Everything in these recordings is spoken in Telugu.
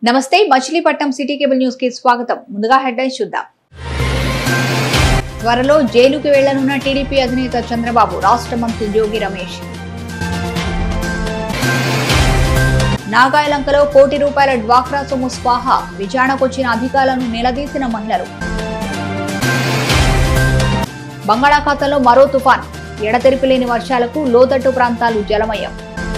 నమస్తే మచిలీపట్నం సిటీ కేబుల్ న్యూస్ కి స్వాగతం ముందుగా హెడ్లైన్స్ చూద్దాం త్వరలో జైలుకి వెళ్లనున్న టీడీపీ అధినేత చంద్రబాబు రాష్ట్ర మంత్రి జోగి రమేష్ నాగాయలంకలో కోటి రూపాయల డ్వాక్రా సొమ్ము స్వాహ విచారణకొచ్చిన అధికారులను నిలదీసిన మహిళలు బంగాళాఖాతంలో మరో తుఫాన్ ఎడతెరిపి లేని వర్షాలకు లోతట్టు ప్రాంతాలు జలమయం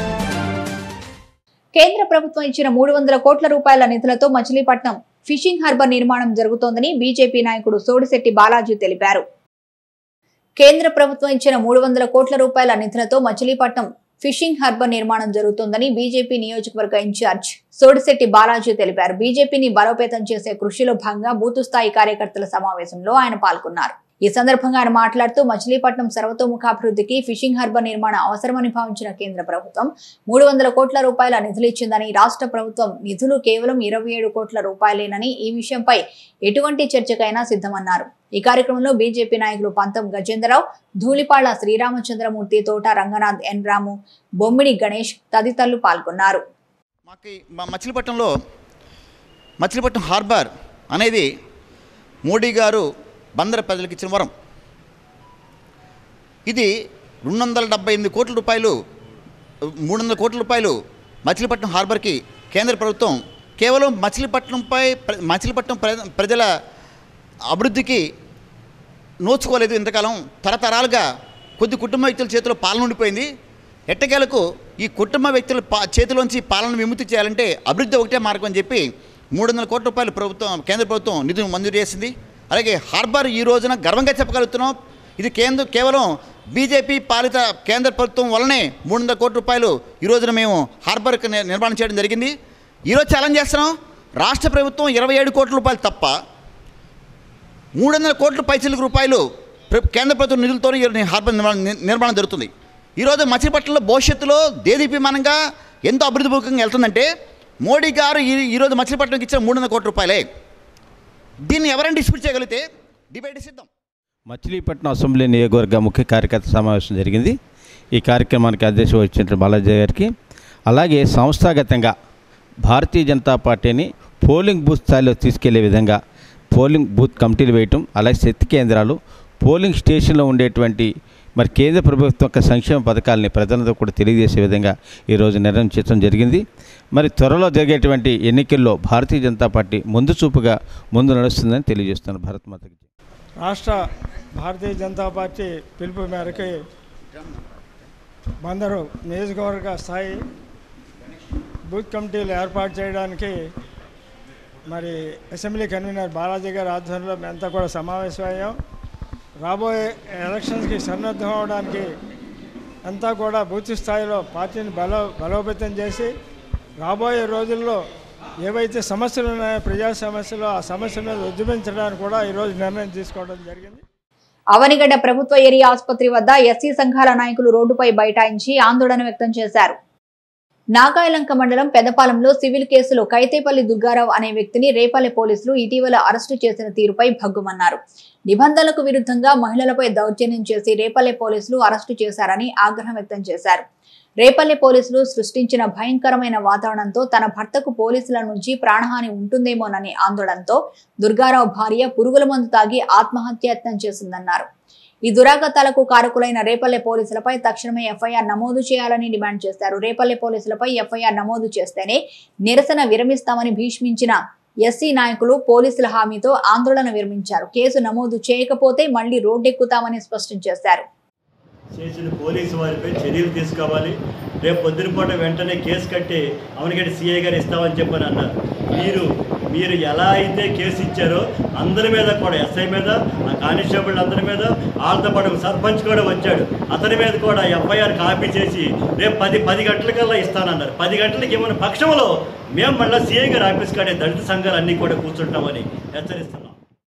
కేంద్ర ప్రభుత్వం ఇచ్చిన మూడు వందల కోట్ల రూపాయల నిధులతో మచిలీపట్నం ఫిషింగ్ హార్బర్ నిర్మాణం జరుగుతోందని బీజేపీ నాయకుడు సోడిశెట్టి బాలాజీ తెలిపారు కేంద్ర ప్రభుత్వం ఇచ్చిన మూడు వందల కోట్ల రూపాయల నిధులతో మచిలీపట్నం ఫిషింగ్ హార్బర్ నిర్మాణం జరుగుతోందని బీజేపీ నియోజకవర్గ ఇన్ఛార్జ్ సోడిశెట్టి బాలాజీ తెలిపారు బీజేపీని బలోపేతం చేసే కృషిలో భాగంగా బూతు స్థాయి కార్యకర్తల సమావేశంలో ఆయన పాల్గొన్నారు ఈ సందర్భంగా ఆయన మాట్లాడుతూ మచిలీపట్నం సర్వతోముఖాభివృద్ధికి ఫిషింగ్ హార్బర్ నిర్మాణం అవసరమని భావించిన కేంద్ర ప్రభుత్వం మూడు వందల కోట్ల రూపాయల నిధులు ఇచ్చిందని రాష్ట్ర ప్రభుత్వం నిధులు కేవలం ఇరవై ఏడు కోట్ల రూపాయలేనని ఈ విషయంపై ఎటువంటి చర్చకైనా సిద్ధమన్నారు ఈ కార్యక్రమంలో బీజేపీ నాయకులు పంతం గజేంద్రరావు ధూళిపాళ్ల శ్రీరామచంద్రమూర్తి తోట రంగనాథ్ ఎన్ రాము బొమ్మిడి గణేష్ తదితరులు పాల్గొన్నారు మాకు ఈ మ- మచిలీపట్నంలో మచిలీపట్నం హార్బర్ అనేది మోడీ గారు బందర ప్రజలకు ఇచ్చిన వరం ఇది రెండు వందల డెబ్బై ఎనిమిది కోట్ల రూపాయలు మూడు వందల కోట్ల రూపాయలు మచిలీపట్నం హార్బర్కి కేంద్ర ప్రభుత్వం కేవలం మచిలీపట్నంపై ప్ర- మచిలీపట్నం ప్ర- ప్రజల అభివృద్ధికి నోచుకోలేదు ఇంతకాలం తరతరాలుగా కొద్ది కుటుంబ వ్యక్తుల చేతిలో పాలన ఉండిపోయింది ఎట్టకేలకు ఈ కుటుంబ వ్యక్తుల పా చేతిలోంచి పాలన విముక్తి చేయాలంటే అభివృద్ధి ఒకటే మార్గం అని చెప్పి మూడు వందల కోట్ల రూపాయలు ప్రభుత్వం కేంద్ర ప్రభుత్వం నిధులు మంజూరు చేసింది అలాగే హార్బర్ ఈ రోజున గర్వంగా చెప్పగలుగుతున్నాం ఇది కేంద్ర కేవలం బీజేపీ పాలిత కేంద్ర ప్రభుత్వం వల్లనే మూడు వందల కోట్ల రూపాయలు ఈ రోజున మేము హార్బర్కి ని- నిర్మాణం చేయడం జరిగింది ఈరోజు ఛాలెంజ్ చేస్తున్నాం రాష్ట్ర ప్రభుత్వం ఇరవై ఏడు కోట్ల రూపాయలు తప్ప మూడు వందల కోట్ల పైసలకు రూపాయలు ప్ర- కేంద్ర ప్రభుత్వం నిధులతో ఈ హార్బర్ నిర్మాణం ని- నిర్మాణం జరుగుతుంది ఈరోజు మచిలీపట్నంలో భవిష్యత్తులో దేదీప్యమానంగా ఎంతో అభివృద్ధిపూర్వకంగా వెళ్తుందంటే మోడీ గారు ఈ ఈరోజు మచిలీపట్నంకి ఇచ్చిన మూడు వందల కోట్ల రూపాయలే దీన్ని ఎవరైనా డిస్ప్యూట్ చేయగలిగితే డిబేట్ సిద్ధం మచిలీపట్నం అసెంబ్లీ నియోజకవర్గ ముఖ్య కార్యకర్త సమావేశం జరిగింది ఈ కార్యక్రమానికి అధ్యక్ష వచ్చిన బాలాజీ గారికి అలాగే సంస్థాగతంగా భారతీయ జనతా పార్టీని పోలింగ్ బూత్ స్థాయిలో తీసుకెళ్లే విధంగా పోలింగ్ బూత్ కమిటీలు వేయటం అలాగే శక్తి కేంద్రాలు పోలింగ్ స్టేషన్లో ఉండేటువంటి మరి కేంద్ర ప్రభుత్వం యొక్క సంక్షేమ పథకాలని ప్రజలతో కూడా తెలియజేసే విధంగా ఈరోజు నిర్ణయించడం జరిగింది మరి త్వరలో జరిగేటువంటి ఎన్నికల్లో భారతీయ జనతా పార్టీ ముందు చూపుగా ముందు నడుస్తుందని తెలియజేస్తున్నారు భారత్ మాతకి జై. రాష్ట్ర భారతీయ జనతా పార్టీ పిలుపు మేరకు బందరు నియోజకవర్గ స్థాయి బూత్ కమిటీలు ఏర్పాటు చేయడానికి మరి అసెంబ్లీ కన్వీనర్ బాలాజీ గారి ఆధ్వర్యంలో మేమంతా కూడా సమావేశమయ్యాం రాబోయే ఎలక్షన్స్కి సన్నద్ధం అవడానికి అంతా కూడా బూత్ స్థాయిలో పార్టీని బలో బలోపేతం చేసి రాబోయే రోజుల్లో ఏవైతే సమస్యలు ఉన్నాయో ప్రజా సమస్యలు ఆ సమస్య మీద ఉద్యమించడానికి కూడా ఈరోజు నిర్ణయం తీసుకోవడం జరిగింది అవనిగడ్డ ప్రభుత్వ ఏరియా ఆసుపత్రి వద్ద ఎస్సీ సంఘాల నాయకులు రోడ్డుపై బైఠాయించి ఆందోళన వ్యక్తం చేశారు నాగాయలంక మండలం పెదపాలెంలో సివిల్ కేసులో కైతేపల్లి దుర్గారావు అనే వ్యక్తిని రేపల్లె పోలీసులు ఇటీవల అరెస్టు చేసిన తీరుపై భగ్గుమన్నారు నిబంధనలకు విరుద్ధంగా మహిళలపై దౌర్జన్యం చేసి రేపల్లె పోలీసులు అరెస్టు చేశారని ఆగ్రహం వ్యక్తం చేశారు రేపల్లె పోలీసులు సృష్టించిన భయంకరమైన వాతావరణంతో తన భర్తకు పోలీసుల నుంచి ప్రాణహాని ఉంటుందేమోనని ఆందోళనతో దుర్గారావు భార్య పురుగుల మందు తాగి ఆత్మహత్యయత్నం చేసిందన్నారు ఈ దురాగతాలకు కారకులైన రేపల్లె పోలీసులపై తక్షణమే ఎఫ్ఐఆర్ నమోదు చేయాలని డిమాండ్ చేశారు రేపల్లె పోలీసులపై ఎఫ్ఐఆర్ నమోదు చేస్తేనే నిరసన విరమిస్తామని భీష్మించిన ఎస్సీ నాయకులు పోలీసుల హామీతో ఆందోళన విరమించారు కేసు నమోదు చేయకపోతే మళ్లీ రోడ్డెక్కుతామని స్పష్టం చేశారు చేసిన పోలీసు వారిపై చర్యలు తీసుకోవాలి రేపు పొద్దునపూట వెంటనే కేసు కట్టి అవనిగడ్డి సీఐ గారు ఇస్తామని చెప్పని అన్నారు మీరు మీరు ఎలా అయితే కేసు ఇచ్చారో అందరి మీద కూడా ఎస్ఐ మీద ఆ కానిస్టేబుల్ అందరి మీద వాళ్ళతో పాటు ఒక సర్పంచ్ కూడా వచ్చాడు అతని మీద కూడా ఎఫ్ఐఆర్ కాపీ చేసి రేపు పది పది గంటలకల్లా ఇస్తానన్నారు పది గంటలకి ఇవ్వని పక్షంలో మేము మళ్ళీ సీఐ గారు ఆఫీస్ కాడే దళిత సంఘాలు అన్నీ కూడా కూర్చుంటామని హెచ్చరిస్తున్నాం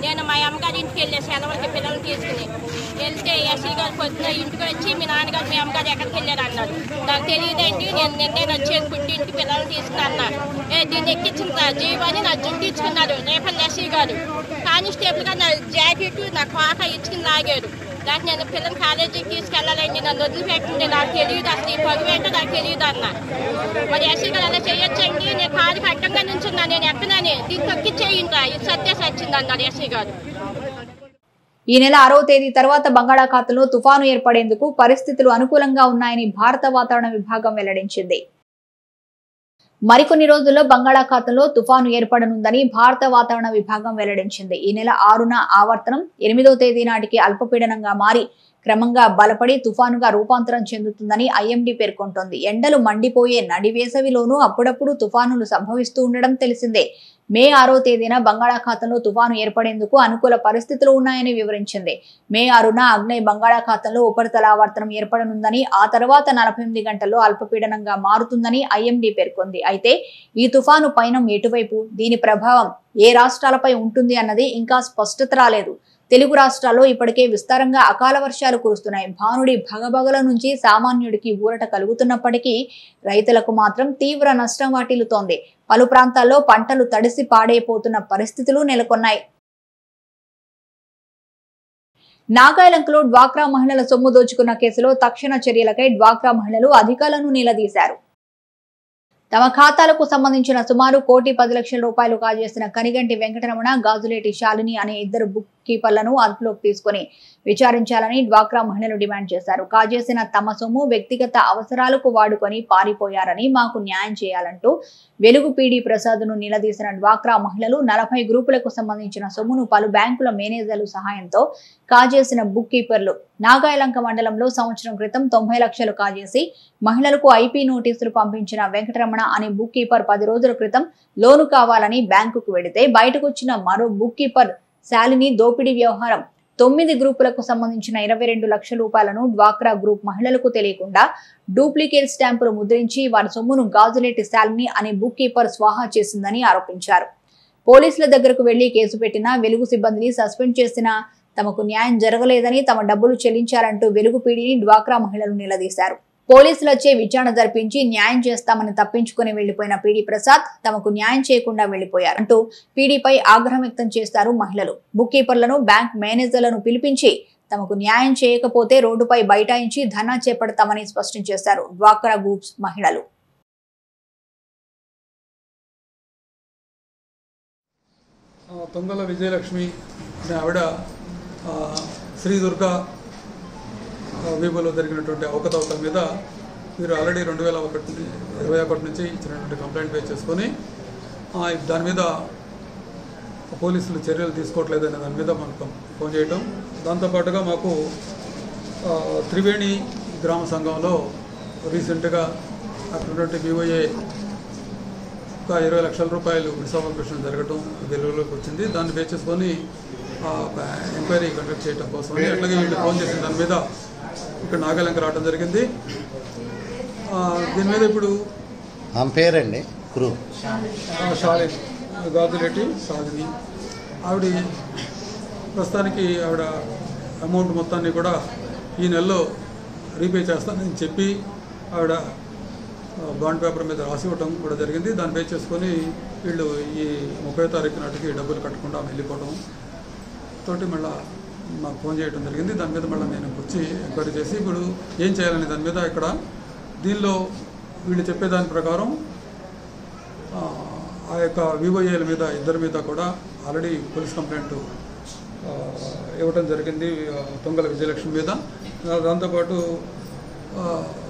నేను మా అమ్మగారి ఇంటికి వెళ్ళే సెలవులకి పిల్లల్ని తీసుకుని వెళ్తే ఎస్సీ గారు పొద్దున ఇంటికి వచ్చి మీ నాన్నగారు మీ అమ్మగారు ఎక్కడికి వెళ్ళారు అన్నారు నాకు తెలియదేంటి నేను నిన్నే వచ్చేది పుట్టింటికి పిల్లల్ని తీసుకుని అన్నారు ఏ దీన్ని ఎక్కించిన జీవో అని నా జుట్టు ఇచ్చుకున్నారు రేపల్లి ఎస్సీ గారు కానిస్టేబుల్ గా నా జాకెట్ నా కోట ఇచ్చుకుని లాగారు దానికి నేను పిల్లల్ని కాలేజీకి తీసుకెళ్ళాలండి నన్ను వదిలిపెట్టింది నాకు తెలియదు అసలు ఈ పరువు ఏంటో నాకు తెలియదు అన్న మరి ఎస్సీ గారు అలా చేయొచ్చండి నేను కారు కట్టంగా నించున్నా నేను ఎక్కనని దీన్ని తొక్కిచ్చేయండి ఇది సత్య సచ్చింది అన్నారు ఎస్సీ గారు ఈ నెల ఆరవ తేదీ తర్వాత బంగాళాఖాతంలో తుఫాను ఏర్పడేందుకు పరిస్థితులు అనుకూలంగా ఉన్నాయని భారత వాతావరణ విభాగం వెల్లడించింది మరికొన్ని రోజుల్లో బంగాళాఖాతంలో తుఫాను ఏర్పడనుందని భారత వాతావరణ విభాగం వెల్లడించింది ఈ నెల ఆరున ఆవర్తనం ఎనిమిదవ తేదీ నాటికి అల్పపీడనంగా మారి క్రమంగా బలపడి తుఫానుగా రూపాంతరం చెందుతుందని ఐఎండీ పేర్కొంటోంది ఎండలు మండిపోయే నడి వేసవిలోనూ అప్పుడప్పుడు తుఫానులు సంభవిస్తూ ఉండడం తెలిసిందే మే ఆరో తేదీన బంగాళాఖాతంలో తుఫాను ఏర్పడేందుకు అనుకూల పరిస్థితులు ఉన్నాయని వివరించింది మే ఆరున ఆగ్నేయ బంగాళాఖాతంలో ఉపరితల ఆవర్తనం ఏర్పడనుందని ఆ తర్వాత నలభై ఎనిమిది గంటల్లో అల్పపీడనంగా మారుతుందని ఐఎండీ పేర్కొంది అయితే ఈ తుఫాను పయనం ఎటువైపు దీని ప్రభావం ఏ రాష్ట్రాలపై ఉంటుంది అన్నది ఇంకా స్పష్టత రాలేదు తెలుగు రాష్ట్రాల్లో ఇప్పటికే విస్తారంగా అకాల వర్షాలు కురుస్తున్నాయి భానుడి భగభగల నుంచి సామాన్యుడికి ఊరట కలుగుతున్నప్పటికీ రైతులకు మాత్రం తీవ్ర నష్టం వాటిల్లుతోంది పలు ప్రాంతాల్లో పంటలు తడిసి పాడైపోతున్న పరిస్థితులు నెలకొన్నాయి నాగాలంకలో డ్వాక్రా మహిళల సొమ్ము దోచుకున్న కేసులో తక్షణ చర్యలకై డ్వాక్రా మహిళలు అధికారులను నిలదీశారు తమ ఖాతాలకు సంబంధించిన సుమారు కోటి పది లక్షల రూపాయలు కాజేసిన కనిగంటి వెంకటరమణ గాజులేటి శాలిని అనే ఇద్దరు బుక్ కీపర్లను అదుపులోకి తీసుకుని విచారించాలని డ్వాక్రా మహిళలు డిమాండ్ చేశారు కాజేసిన తమ సొమ్ము వ్యక్తిగత అవసరాలకు వాడుకొని పారిపోయారని మాకు న్యాయం చేయాలంటూ వెలుగు పీడి ప్రసాద్ను నిలదీసిన డ్వాక్రా మహిళలు నలభై గ్రూపులకు సంబంధించిన సొమ్మును పలు బ్యాంకుల మేనేజర్లు సహాయంతో కాజేసిన బుక్ కీపర్లు నాగాయలంక మండలంలో సంవత్సరం క్రితం తొంభై లక్షలు కాజేసి మహిళలకు ఐపీ నోటీసులు పంపించిన వెంకటరమణ అనే బుక్ కీపర్ పది రోజుల క్రితం లోను కావాలని బ్యాంకుకు వెడితే బయటకు వచ్చిన మరో బుక్ కీపర్ శాలిని దోపిడీ వ్యవహారం తొమ్మిది గ్రూపులకు సంబంధించిన ఇరవై రెండు లక్షల రూపాయలను డ్వాక్రా గ్రూప్ మహిళలకు తెలియకుండా డూప్లికేట్ స్టాంపులు ముద్రించి వారి సొమ్మును గాజులేటి శాలిని అనే బుక్ కీపర్ స్వాహా చేసిందని ఆరోపించారు పోలీసుల దగ్గరకు వెళ్లి కేసు పెట్టినా వెలుగు సిబ్బందిని సస్పెండ్ చేసినా తమకు న్యాయం జరగలేదని తమ డబ్బులు చెల్లించారంటూ వెలుగు పీడిని డ్వాక్రా మహిళలు నిలదీశారు పోలీసులచే విచారణ జరిపించి న్యాయం చేస్తామని తప్పించుకుని వెళ్లిపోయిన పీడి ప్రసాద్ తమకు న్యాయం చేయకుండా వెళ్లిపోయారు అంటూ పీడీపై ఆగ్రహం వ్యక్తం చేశారు మహిళలు బుక్ కీపర్లను బ్యాంక్ మేనేజర్లను పిలిపించి తమకు న్యాయం చేయకపోతే రోడ్డుపై బైఠాయించి ధర్నా చేపడతామని స్పష్టం చేశారు డ్వాక్రా గ్రూప్స్ మహిళలు ఆ, తొంగల విజయలక్ష్మి అనే ఆవిడ ఆ, శ్రీ దుర్గా ఆ, వీబులో జరిగినటువంటి అవకతవకల మీద మీరు ఆల్రెడీ రెండు వేల ఒకటి నుంచి ఇరవై ఒకటి నుంచి ఇచ్చినటువంటి కంప్లైంట్ పే చేసుకొని ఆ, దాని మీద పోలీసులు చర్యలు తీసుకోవట్లేదనే దాని మీద మనకు ఫోన్ చేయటం దాంతోపాటుగా మాకు ఆ, త్రివేణి గ్రామ సంఘంలో రీసెంట్గా అక్కడ బీఓఏ ఒక ఇరవై లక్షల రూపాయలు డిసాల్వేషన్ జరగటం వెలుగులోకి వచ్చింది దాన్ని బేస్ చేసుకొని ఆ, ఎంక్వైరీ కండక్ట్ చేయడం కోసం అట్లాగే వీళ్ళు ఫోన్ చేసిన దాని మీద ఇక్కడ నాగాలంక రావడం జరిగింది ఆ, దీని మీద ఇప్పుడు ఆమె పేరండి క్రూ ఆ, షాలిని గాజులెట్టి షాలిని ఆవిడ ప్రస్తుతానికి ఆవిడ అమౌంట్ మొత్తాన్ని కూడా ఈ నెలలో రీపే చేస్తానని చెప్పి ఆవిడ ఆ, బాండ్ పేపర్ మీద రాసి ఇవ్వటం కూడా జరిగింది దాన్ని బేస్ చేసుకొని వీళ్ళు ఈ ముప్పై తారీఖు నాటికి డబ్బులు కట్టకుండా వెళ్ళిపోవడం తోటి మళ్ళీ మాకు ఫోన్ చేయడం జరిగింది దాని మీద మళ్ళీ నేను వచ్చి ఎంక్వైరీ చేసి ఇప్పుడు ఏం చేయాలని దాని మీద ఇక్కడ దీనిలో వీళ్ళు చెప్పేదాని ప్రకారం ఆ, ఆ యొక్క వివోఏల మీద ఇద్దరి మీద కూడా ఆల్రెడీ పోలీస్ కంప్లైంట్ ఆ, ఇవ్వటం జరిగింది ఆ, తొంగల విజయలక్ష్మి మీద దా- దాంతోపాటు ఆ,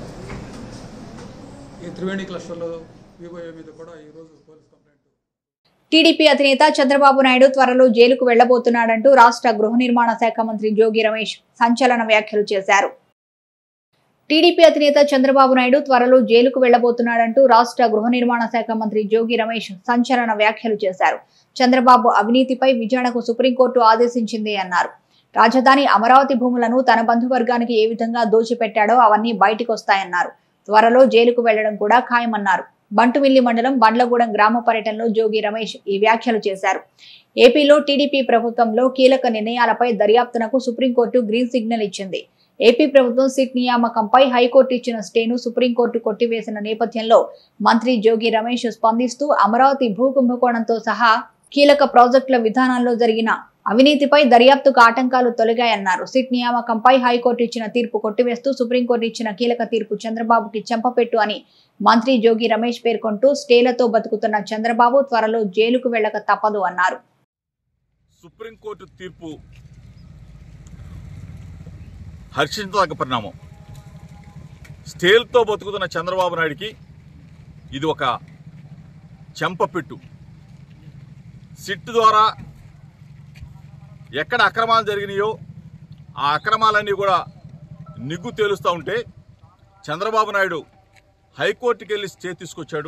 ఈ త్రివేణి క్లస్టర్లో వివోఏ మీద కూడా ఈరోజు పోలీస్ కంప్లైంట్ టీడీపీ అధినేత చంద్రబాబు నాయుడు త్వరలో జైలుకు వెళ్లబోతున్నాడంటూ రాష్ట్ర గృహ నిర్మాణ శాఖ మంత్రి జోగి రమేష్ సంచలన వ్యాఖ్యలు చేశారు టీడీపీ అధినేత చంద్రబాబు నాయుడు త్వరలో జైలుకు వెళ్లబోతున్నాడంటూ రాష్ట్ర గృహ నిర్మాణ శాఖ మంత్రి జోగి రమేష్ సంచలన వ్యాఖ్యలు చేశారు చంద్రబాబు అవినీతిపై విచారణకు సుప్రీంకోర్టు ఆదేశించింది అన్నారు రాజధాని అమరావతి భూములను తన బంధువర్గానికి ఏ విధంగా దోచిపెట్టాడో అవన్నీ బయటకు వస్తాయన్నారు త్వరలో జైలుకు వెళ్లడం కూడా ఖాయమన్నారు బంటుమిల్లి మండలం బండ్లగూడెం గ్రామ పర్యటనలో జోగి రమేష్ ఈ వ్యాఖ్యలు చేశారు ఏపీలో టీడీపీ ప్రభుత్వంలో కీలక నిర్ణయాలపై దర్యాప్తునకు సుప్రీంకోర్టు గ్రీన్ సిగ్నల్ ఇచ్చింది ఏపీ ప్రభుత్వం సిట్ నియామకంపై హైకోర్టు ఇచ్చిన స్టేను సుప్రీంకోర్టు కొట్టివేసిన నేపథ్యంలో మంత్రి జోగి రమేష్ స్పందిస్తూ అమరావతి భూ కుంభకోణంతో సహా కీలక ప్రాజెక్టుల విధానాల్లో జరిగిన అవినీతిపై దర్యాప్తుకు ఆటంకాలు తొలగాయన్నారు సిట్ నియామకంపై హైకోర్టు ఇచ్చిన తీర్పు కొట్టివేస్తూ సుప్రీంకోర్టు ఇచ్చిన కీలక తీర్పు చంద్రబాబుకి చెంపపెట్టు అని మంత్రి జోగి రమేష్ పేర్కొంటూ స్టేలతో బతుకుతున్న చంద్రబాబు త్వరలో జైలుకు వెళ్లక తప్పదు అన్నారు సుప్రీంకోర్టు తీర్పు హర్షించదగ్గ పరిణామం స్టేల్తో బతుకుతున్న చంద్రబాబు నాయుడికి ఇది ఒక చెంపపెట్టు సిట్ ద్వారా ఎక్కడ అక్రమాలు జరిగినాయో ఆ అక్రమాలన్నీ కూడా నిగ్గు తేలుస్తూ ఉంటే చంద్రబాబు నాయుడు హైకోర్టుకి వెళ్ళి స్టే తీసుకొచ్చాడు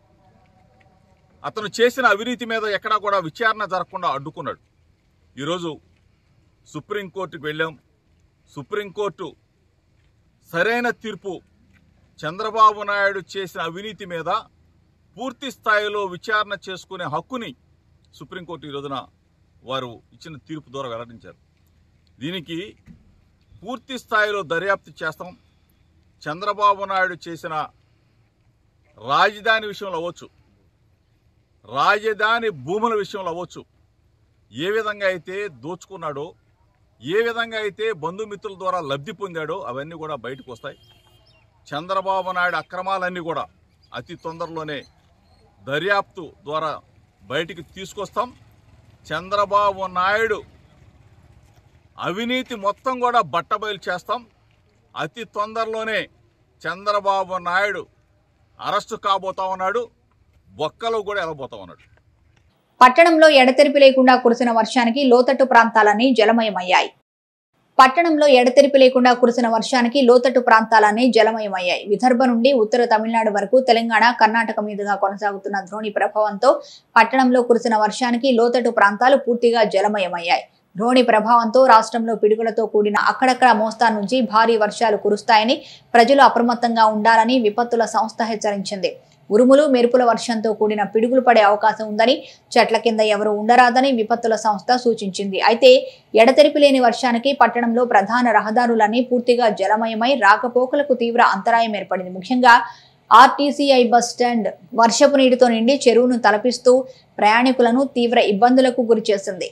అతను చేసిన అవినీతి మీద ఎక్కడా కూడా విచారణ జరగకుండా అడ్డుకున్నాడు ఈరోజు సుప్రీంకోర్టుకు వెళ్ళాం సుప్రీంకోర్టు సరైన తీర్పు చంద్రబాబు నాయుడు చేసిన అవినీతి మీద పూర్తి స్థాయిలో విచారణ చేసుకునే హక్కుని సుప్రీంకోర్టు ఈ రోజున వారు ఇచ్చిన తీర్పు ద్వారా వెల్లడించారు దీనికి పూర్తి స్థాయిలో దర్యాప్తు చేస్తాం చంద్రబాబు నాయుడు చేసిన రాజధాని విషయంలో అవ్వచ్చు రాజధాని భూముల విషయంలో అవ్వచ్చు ఏ విధంగా అయితే దోచుకున్నాడో ఏ విధంగా అయితే బంధుమిత్రుల ద్వారా లబ్ధి పొందాడో అవన్నీ కూడా బయటకు వస్తాయి చంద్రబాబు నాయుడు అక్రమాలన్నీ కూడా అతి తొందరలోనే దర్యాప్తు ద్వారా బయటికి తీసుకొస్తాం చంద్రబాబు నాయుడు అవినీతి మొత్తం కూడా బట్టబయలు చేస్తాం అతి తొందరలోనే చంద్రబాబు నాయుడు అరెస్టు కాబోతా ఉన్నాడు బొక్కలో కూడా వెళ్ళబోతా ఉన్నాడు పట్టణంలో ఎడతెరిపి లేకుండా కురిసిన వర్షానికి లోతట్టు ప్రాంతాలన్నీ జలమయమయ్యాయి పట్టణంలో ఎడతెరిపి లేకుండా కురిసిన వర్షానికి లోతట్టు ప్రాంతాలన్నీ జలమయమయ్యాయి విదర్భ నుండి ఉత్తర తమిళనాడు వరకు తెలంగాణ కర్ణాటక మీదుగా కొనసాగుతున్న ద్రోణి ప్రభావంతో పట్టణంలో కురిసిన వర్షానికి లోతట్టు ప్రాంతాలు పూర్తిగా జలమయమయ్యాయి ద్రోణి ప్రభావంతో రాష్ట్రంలో పిడుగులతో కూడిన అక్కడక్కడ మోస్తారు నుంచి భారీ వర్షాలు కురుస్తాయని ప్రజలు అప్రమత్తంగా ఉండాలని విపత్తుల సంస్థ హెచ్చరించింది ఉరుములు మెరుపుల వర్షంతో కూడిన పిడుగులు పడే అవకాశం ఉందని చెట్ల కింద ఎవరు ఉండరాదని విపత్తుల సంస్థ సూచించింది అయితే ఎడతెరిపి లేని వర్షానికి పట్టణంలో ప్రధాన రహదారులన్నీ పూర్తిగా జలమయమై రాకపోకలకు తీవ్ర అంతరాయం ఏర్పడింది ముఖ్యంగా ఆర్టీసీఐ బస్ స్టాండ్ వర్షపు నీటితో నిండి చెరువును తలపిస్తూ ప్రయాణికులను తీవ్ర ఇబ్బందులకు గురిచేసింది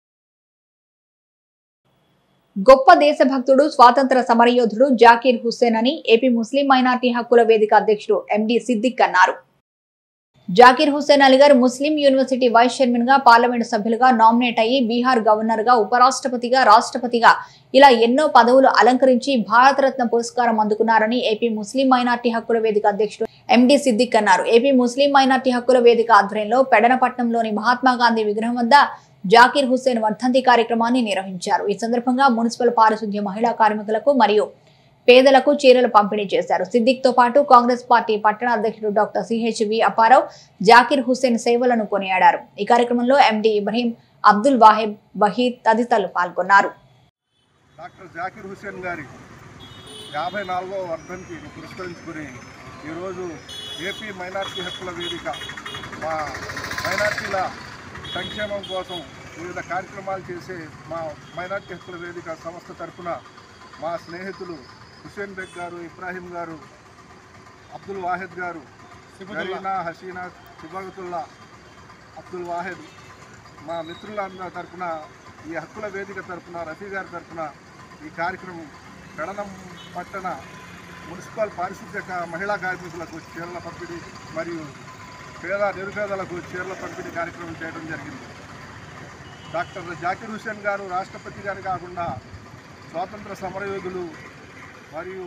గొప్ప దేశభక్తుడు స్వాతంత్ర సమరయోధుడు జాకీర్ హుస్సేన్ అని ఏపీ ముస్లిం మైనార్టీ హక్కుల వేదిక అధ్యక్షుడు ఎండి సిద్దిక్ అన్నారు జాకీర్ హుస్సేన్ అలీ గారు ముస్లిం యూనివర్సిటీ వైస్ చైర్మన్ గా పార్లమెంటు సభ్యులుగా నామినేట్ అయ్యి బీహార్ గవర్నర్ గా ఉపరాష్ట్రపతిగా రాష్ట్రపతిగా ఇలా ఎన్నో పదవులు అలంకరించి భారతరత్న పురస్కారం అందుకున్నారని ఏపీ ముస్లిం మైనార్టీ హక్కుల వేదిక అధ్యక్షుడు ఎండి సిద్దిక్ అన్నారు ఏపీ ముస్లిం మైనార్టీ హక్కుల వేదిక ఆధ్వర్యంలో పెడనపట్నంలోని మహాత్మా గాంధీ విగ్రహం వద్ద జాకీర్ హుస్సేన్ వర్ధంతి కార్యక్రమాన్ని నిర్వహించారు ఈ సందర్భంగా మున్సిపల్ పారిశుద్ధ్య మహిళా కార్మికులకు మరియు పేదలకు చీరలు పంపిణీ చేశారు సిద్దిక్ తో పాటు కాంగ్రెస్ పార్టీ పట్టణ అధ్యక్షుడు డాక్టర్ సిహెచ్వి అప్పారావు జాకీర్ హుస్సేన్ సేవలను కొనియాడారు ఈ కార్యక్రమంలో ఎండి ఇబ్రహీం అబ్దుల్ వాహెబ్ వహీద్ తదితరులు పాల్గొన్నారు డాక్టర్ జాకిర్ హుస్సేన్ గారి యాభై నాలుగవ వర్ధంతి పురస్కరించుకుని ఈరోజు ఏపీ మైనార్టీ హక్కుల వేదిక మా మైనార్టీల సంక్షేమం కోసం వివిధ కార్యక్రమాలు చేసే మా మైనార్టీ హక్కుల వేదిక సంస్థ తరఫున మా స్నేహితులు హుస్సేన్ బెగ్ గారు ఇబ్రాహీం గారు అబ్దుల్ వాహెద్ గారు జరీనా హసీనా సిబగతుల్లా అబ్దుల్ వాహెద్ మా మిత్రులందరి తరఫున ఈ హక్కుల వేదిక తరఫున రఫీ గారి తరఫున ఈ కార్యక్రమం పెడనం పట్టణ మున్సిపల్ పారిశుద్ధ్య కా- మహిళా కార్మికులకు చీరల పంపిణీ మరియు పేద నిరుపేదలకు చీరల పంపిణీ కార్యక్రమం చేయడం జరిగింది డాక్టర్ జాకిర్ హుస్సేన్ గారు రాష్ట్రపతి గారు కాకుండా స్వాతంత్ర సమరయోధులు మరియు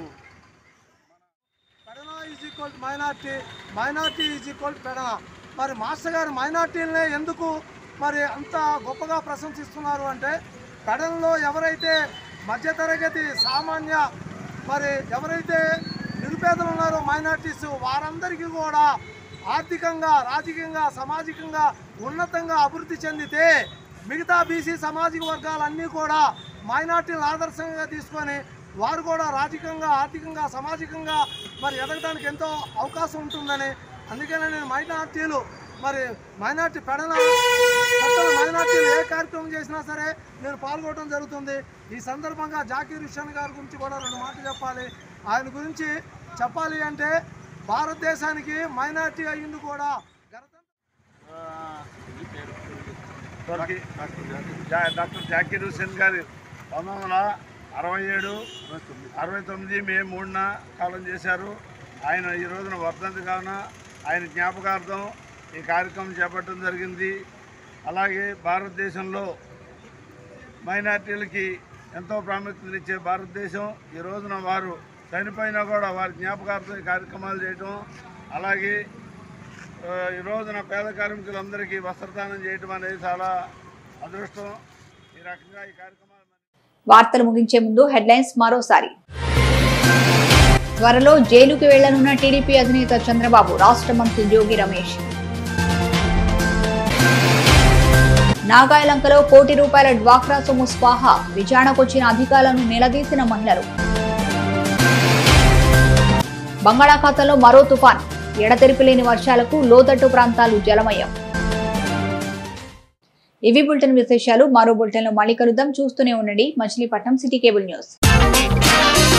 Pedana is equal to minority minority is equal to Pedana మరి మాస్టర్ గారు మైనార్టీలనే ఎందుకు మరి అంత గొప్పగా ప్రశంసిస్తున్నారు అంటే పెడనలో ఎవరైతే మధ్యతరగతి సామాన్య మరి ఎవరైతే నిరుపేదలు ఉన్నారో మైనార్టీస్ వారందరికీ కూడా ఆర్థికంగా రాజకీయంగా సామాజికంగా ఉన్నతంగా అభివృద్ధి చెందితే మిగతా బీసీ సామాజిక వర్గాలన్నీ కూడా మైనార్టీలను ఆదర్శంగా తీసుకొని వారు కూడా రాజకీయంగా ఆర్థికంగా సామాజికంగా మరి ఎదగడానికి ఎంతో అవకాశం ఉంటుందని అందుకనే నేను మైనార్టీలు మరి మైనార్టీ పెడన మొత్తం మైనార్టీలు ఏ కార్యక్రమం చేసినా సరే నేను పాల్గొనడం జరుగుతుంది ఈ సందర్భంగా జాకీర్ హుస్సేన్ గారి గురించి కూడా రెండు మాటలు చెప్పాలి ఆయన గురించి చెప్పాలి అంటే భారతదేశానికి మైనార్టీ అయ్యింది కూడా డాక్టర్ జా- డాక్టర్ జాకీర్ హుస్సేన్ గారి పంతొమ్మిది వందల అరవై ఏడు అరవై తొమ్మిది మే మూడున కాలం చేశారు ఆయన ఈ రోజున వర్ధంతి కావున ఆయన జ్ఞాపకార్థం ఈ కార్యక్రమం చేపట్టడం జరిగింది అలాగే భారతదేశంలో మైనార్టీలకి ఎంతో ప్రాముఖ్యత ఇచ్చే భారతదేశం ఈ రోజున వారు చనిపోయినా కూడా వారి జ్ఞాపకార్థం ఈ కార్యక్రమాలు చేయటం అలాగే ఆ, ఈ రోజున పేద కార్మికులందరికీ వస్త్రదానం చేయటం అనేది చాలా అదృష్టం ఈ రకంగా ఈ కార్యక్రమాలు వార్తలు ముగించే ముందు హెడ్లైన్స్ మరోసారి త్వరలో జైలుకి వెళ్లనున్న టీడీపీ అధినేత చంద్రబాబు రాష్ట్ర మంత్రి జోగి రమేష్ నాగాయలంకలో కోటి రూపాయల డ్వాక్రా సొమ్ము స్వాహ విచారణకొచ్చిన అధికారులను నిలదీసిన మహిళలు బంగాళాఖాతంలో మరో తుఫాన్ ఎడతెరిపి లేని వర్షాలకు లోతట్టు ప్రాంతాలు జలమయం ఇవి బులెటిన్ విశేషాలు మరో బులెటిన్లో మళ్ళీ కలుద్దాం చూస్తూనే ఉండండి మచిలీపట్నం సిటీ కేబుల్ న్యూస్